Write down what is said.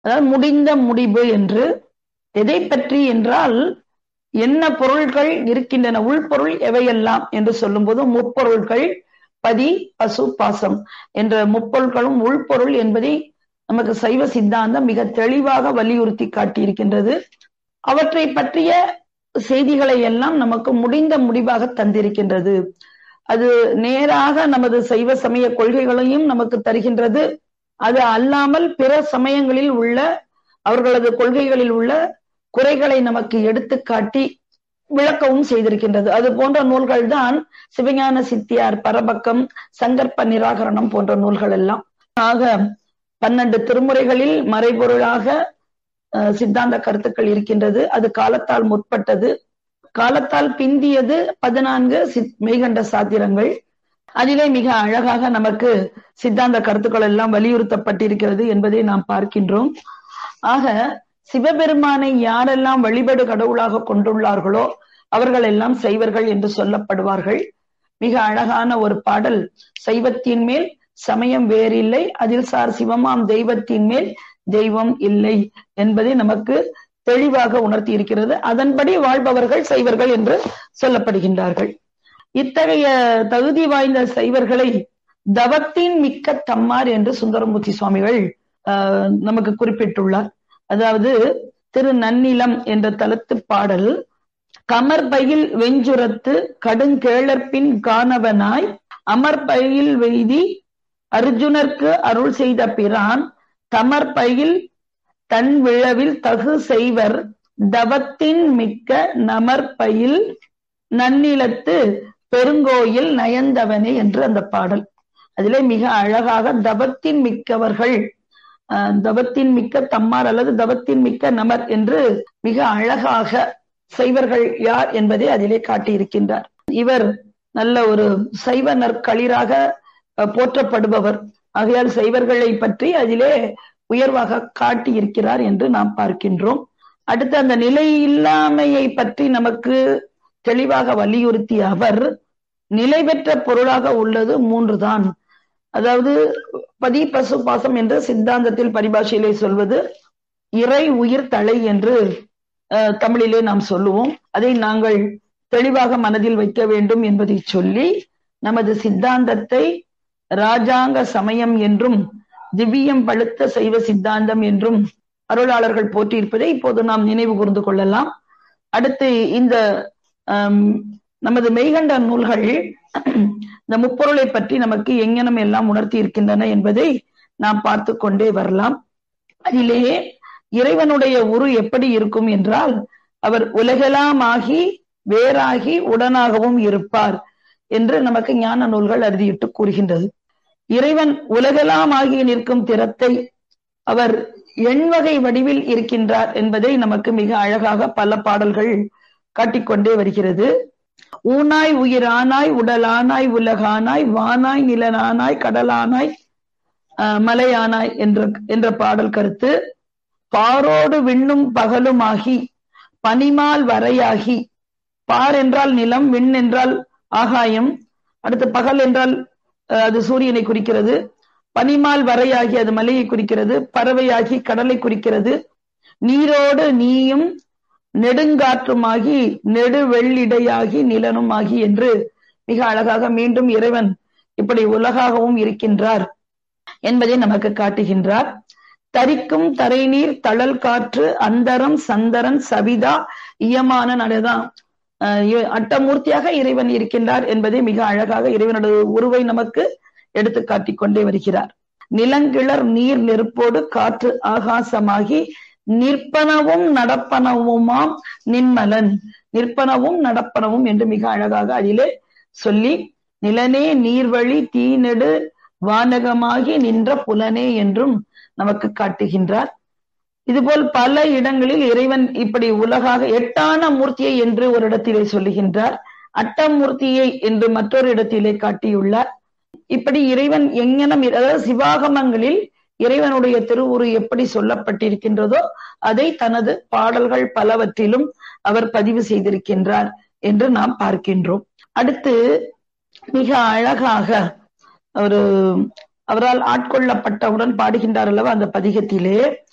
அதாவது முடிந்த முடிவு என்று எதை பற்றி என்றால் என்ன பொருள்கள் இருக்கின்றன உள்பொருள் எவையெல்லாம் என்று சொல்லும்போது முப்பொருள்கள் பதி பசு பாசம் என்ற முப்பொருள்களும் உள்பொருள் என்பதை நமக்கு சைவ சித்தாந்தம் மிக தெளிவாக வலியுறுத்தி காட்டியிருக்கின்றது அவற்றை பற்றிய செய்திகளை எல்லாம் நமக்கு முடிந்த முடிவாக தந்திருக்கின்றது அது நேராக நமது சைவ சமய கொள்கைகளையும் நமக்கு தருகின்றது அது அல்லாமல் பிற சமயங்களில் உள்ள அவர்களது கொள்கைகளில் உள்ள குறைகளை நமக்கு எடுத்து காட்டி விளக்கவும் செய்திருக்கின்றது அது போன்ற நூல்கள் தான் சிவஞான சித்தியார் பரபக்கம் சங்கற்ப நிராகரணம் போன்ற நூல்கள் எல்லாம் ஆக பன்னெண்டு திருமுறைகளில் மறைபொருளாக சித்தாந்த கருத்துக்கள் இருக்கின்றது அது காலத்தால் முற்பட்டது காலத்தால் பிந்தியது பதினான்கு மெய்கண்ட சாத்திரங்கள் அதிலே மிக அழகாக நமக்கு சித்தாந்த கருத்துக்கள் எல்லாம் வலியுறுத்தப்பட்டிருக்கிறது என்பதை நாம் பார்க்கின்றோம் ஆக சிவபெருமானை யாரெல்லாம் வழிபடு கடவுளாக கொண்டுள்ளார்களோ அவர்கள் எல்லாம் சைவர்கள் என்று சொல்லப்படுவார்கள் மிக அழகான ஒரு பாடல் சைவத்தின் மேல் சமயம் வேறில்லை அதில் சார் சிவமாம் தெய்வத்தின் மேல் தெய்வம் இல்லை என்பதை நமக்கு தெளிவாக உணர்த்தி இருக்கிறது அதன்படி வாழ்பவர்கள் சைவர்கள் என்று சொல்லப்படுகின்றார்கள் இத்தகைய தகுதி வாய்ந்த சைவர்களை தவத்தின் மிக்க தம்மார் என்று சுந்தரமூர்த்தி சுவாமிகள் நமக்கு குறிப்பிட்டுள்ளார் அதாவது திரு நன்னிலம் என்ற தலத்து பாடல் கமர்பையில் வெஞ்சுரத்து கடுங்கேளற்பின் காணவனாய் அமர்பையில் வெய்தி அர்ஜுனர்க்கு அருள் செய்த பிரான் தமர்பையில் தன் விழவில் தகு செய்வர் தவத்தின் மிக்க நமர்பையில் நன்னிலத்து பெருங்கோயில் நயந்தவனே என்று அந்த பாடல் அதிலே மிக அழகாக தவத்தின் மிக்கவர்கள் தவத்தின் மிக்க தம்மார் அல்லது தவத்தின் மிக்க நமர் என்று மிக அழகாக சைவர்கள் யார் என்பதை அதிலே காட்டியிருக்கின்றார் இவர் நல்ல ஒரு சைவ நற்களிராக போற்றப்படுபவர் ஆகையால் சைவர்களை பற்றி அதிலே உயர்வாக காட்டியிருக்கிறார் என்று நாம் பார்க்கின்றோம் அடுத்து அந்த நிலை இல்லாமையை பற்றி நமக்கு தெளிவாக வலியுறுத்திய அவர் நிலை பெற்ற பொருளாக உள்ளது மூன்று தான் அதாவது பதி பசு பாசம் என்று சித்தாந்தத்தில் பரிபாஷையிலே சொல்வது இறை உயிர் தலை என்று தமிழிலே நாம் சொல்லுவோம் அதை நாங்கள் தெளிவாக மனதில் வைக்க வேண்டும் என்பதை சொல்லி நமது சித்தாந்தத்தை ராஜாங்க சமயம் என்றும் திவ்யம் பழுத்த சைவ சித்தாந்தம் என்றும் அருளாளர்கள் போற்றியிருப்பதை இப்போது நாம் நினைவு கூர்ந்து கொள்ளலாம் அடுத்து இந்த நமது மெய்கண்ட நூல்கள் இந்த முப்பொருளை பற்றி நமக்கு எங்கனம் எல்லாம் உணர்த்தி இருக்கின்றன என்பதை நாம் பார்த்து கொண்டே வரலாம் அதிலேயே இறைவனுடைய உரு எப்படி இருக்கும் என்றால் அவர் உலகெல்லாம் ஆகி வேறாகி உடனாகவும் இருப்பார் என்று நமக்கு ஞான நூல்கள் அறுதியிட்டு கூறுகின்றது இறைவன் உலகெல்லாம் ஆகி நிற்கும் திறத்தை அவர் எண்வகை வடிவில் இருக்கின்றார் என்பதை நமக்கு மிக அழகாக பல பாடல்கள் காட்டிக்கொண்டே வருகிறது ஊனாய் உயிரானாய் உடலானாய் உலகானாய் வானாய் நிலனானாய் கடலானாய் மலையானாய் என்ற என்ற பாடல் கருத்து பாரோடு விண்ணும் பகலுமாகி பனிமால் வரையாகி பார் என்றால் நிலம் விண் என்றால் ஆகாயம் அடுத்து பகல் என்றால் அது சூரியனை குறிக்கிறது பனிமால் வரையாகி அது மலையை குறிக்கிறது பறவையாகி கடலை குறிக்கிறது நீரோடு நீயும் நெடுங்காற்றுமாகி நெடுவெள்ளிடையாகி நிலனுமாகி என்று மிக அழகாக மீண்டும் இறைவன் இப்படி உலகாகவும் இருக்கின்றார் என்பதை நமக்கு காட்டுகின்றார் தரிக்கும் தரைநீர் தழல் காற்று அந்தரம் சந்தரன் சவிதா இயமான நடதான் அட்டமூர்த்தியாக இறைவன் இருக்கின்றார் என்பதை மிக அழகாக இறைவனுடைய உருவை நமக்கு எடுத்து காட்டிக் கொண்டே வருகிறார் நிலங்கிளர் நீர் நெருப்போடு காற்று ஆகாசமாகி நிற்பனவும் நடப்பனவுமாம் நின்மலன் நிற்பனவும் நடப்பனவும் என்று மிக அழகாக அதிலே சொல்லி நிலனே நீர்வழி தீநெடு வானகமாகி நின்ற புலனே என்றும் நமக்கு காட்டுகின்றார் இதுபோல் பல இடங்களில் இறைவன் இப்படி உலகாக எட்டான மூர்த்தியை என்று ஒரு இடத்திலே சொல்லுகின்றார் அட்டமூர்த்தியை என்று மற்றொரு இடத்திலே காட்டியுள்ளார் இப்படி இறைவன் எங்கனம் அதாவது சிவாகமங்களில் இறைவனுடைய திருவுரு எப்படி சொல்லப்பட்டிருக்கின்றதோ அதை தனது பாடல்கள் பலவற்றிலும் அவர் பதிவு செய்திருக்கின்றார் என்று நாம் பார்க்கின்றோம் அடுத்து மிக அழகாக ஒரு அவரால் ஆட்கொள்ளப்பட்டவுடன் பாடுகின்றார் அல்லவா அந்த பதிகத்திலே